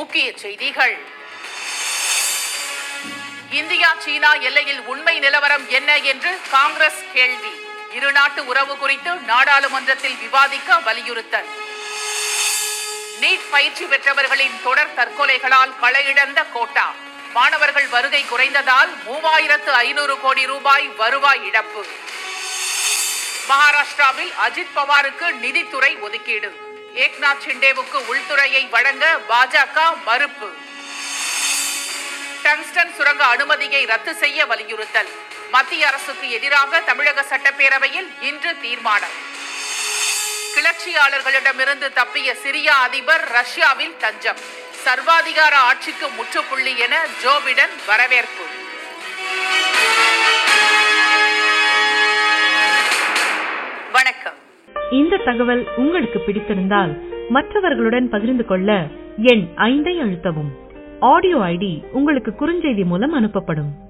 முக்கிய செய்திகள் இந்தியா சீனா எல்லையில் உண்மை நிலவரம் என்ன என்று காங்கிரஸ் கேள்வி இருநாட்டு உறவு குறித்து நாடாளுமன்றத்தில் விவாதிக்க வலியுறுத்தல் நீட் பயிற்சி பெற்றவர்களின் தொடர் தற்கொலைகளால் களையிழந்த கோட்டா மாணவர்கள் வருகை குறைந்ததால் மூவாயிரத்து ஐநூறு கோடி ரூபாய் வருவாய் இழப்பு மகாராஷ்டிராவில் அஜித் பவாருக்கு நிதித்துறை ஒதுக்கீடு ஏக்நாத் ஷிண்டேவுக்கு உள்துறையை வழங்க பாஜக மறுப்பு டங்ஸ்டன் சுரங்க அனுமதியை ரத்து செய்ய வலியுறுத்தல் மத்திய அரசுக்கு எதிராக தமிழக சட்டப்பேரவையில் இன்று தீர்மானம் கிளர்ச்சியாளர்களிடமிருந்து தப்பிய சிரியா அதிபர் ரஷ்யாவில் தஞ்சம் சர்வாதிகார ஆட்சிக்கு முற்றுப்புள்ளி என ஜோ பிடன் வரவேற்பு வணக்கம் இந்த தகவல் உங்களுக்கு பிடித்திருந்தால் மற்றவர்களுடன் பகிர்ந்து கொள்ள எண் ஐந்தை அழுத்தவும் ஆடியோ ஐடி உங்களுக்கு குறுஞ்செய்தி மூலம் அனுப்பப்படும்